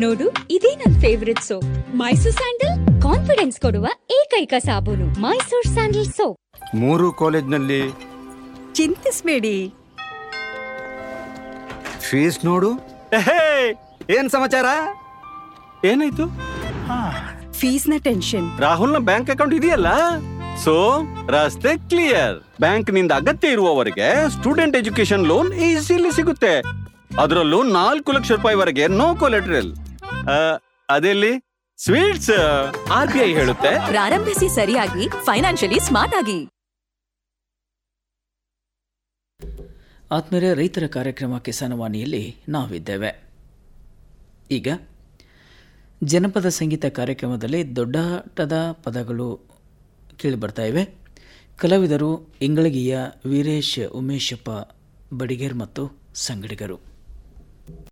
ನೋಡು ಇದೇ ನನ್ favourite soap Mysore sandal confidence ಕೊಡುವ ಏಕೈಕ ಸಾಬೂನು ಮೈಸೂರ್ ಸ್ಯಾಂಡಲ್ ಸೋಪ್ ಮೂರು ಕಾಲೇಜ್ನಲ್ಲಿ ಚಿಂತಿಸ್ಬೇಡಿ ಫೀಸ್ ನೋಡು ಎಹೇ, ಏನ್ ಸಮಾಚಾರ ಏನಾಯ್ತು ಫೀಸ್ನ ಟೆನ್ಷನ್ ರಾಹುಲ್ನ ಬ್ಯಾಂಕ್ ಅಕೌಂಟ್ ಇದೆಯಲ್ಲ ಸೊ ರಸ್ತೆ ಕ್ಲಿಯರ್ ಬ್ಯಾಂಕ್ ನಿಂದ ಅಗತ್ಯ ಇರುವವರೆಗೆ ಸ್ಟೂಡೆಂಟ್ ಎಜುಕೇಶನ್ ಲೋನ್ ಈಸಿಲಿ ಸಿಗುತ್ತೆ ಅದರಲ್ಲೂ ನಾಲ್ಕು ಲಕ್ಷ ರೂಪಾಯಿವರೆಗೆ ನೋ ಕೊಲೆಟ್ರಲ್ ಅದೆಲ್ಲಿ ಸ್ವೀಟ್ಸ್ ಆರ್ ಬಿ ಐ ಹೇಳುತ್ತೆ ಪ್ರಾರಂಭಿಸಿ ಸರಿಯಾಗಿ ಫೈನಾನ್ಷಿಯಲಿ ಸ್ಮಾರ್ಟ್ ಆಗಿ ಆತ್ಮೀಯ ರೈತರ ಕಾರ್ಯಕ್ರಮ ಕಿಸಾನವಾಣಿಯಲ್ಲಿ ನಾವಿದ್ದೇವೆ ಈಗ ಜನಪದ ಸಂಗೀತ ಕಾರ್ಯಕ್ರಮದಲ್ಲಿ ದೊಡ್ಡಾಟದ ಪದಗಳು ಕೇಳಿಬರ್ತಾ ಇವೆ ಕಲಾವಿದರು ಇಂಗಳಗಿಯ ವೀರೇಶ್ ಉಮೇಶಪ್ಪ ಬಡಿಗೇರ್ ಮತ್ತು ಸಂಗಡಿಗರು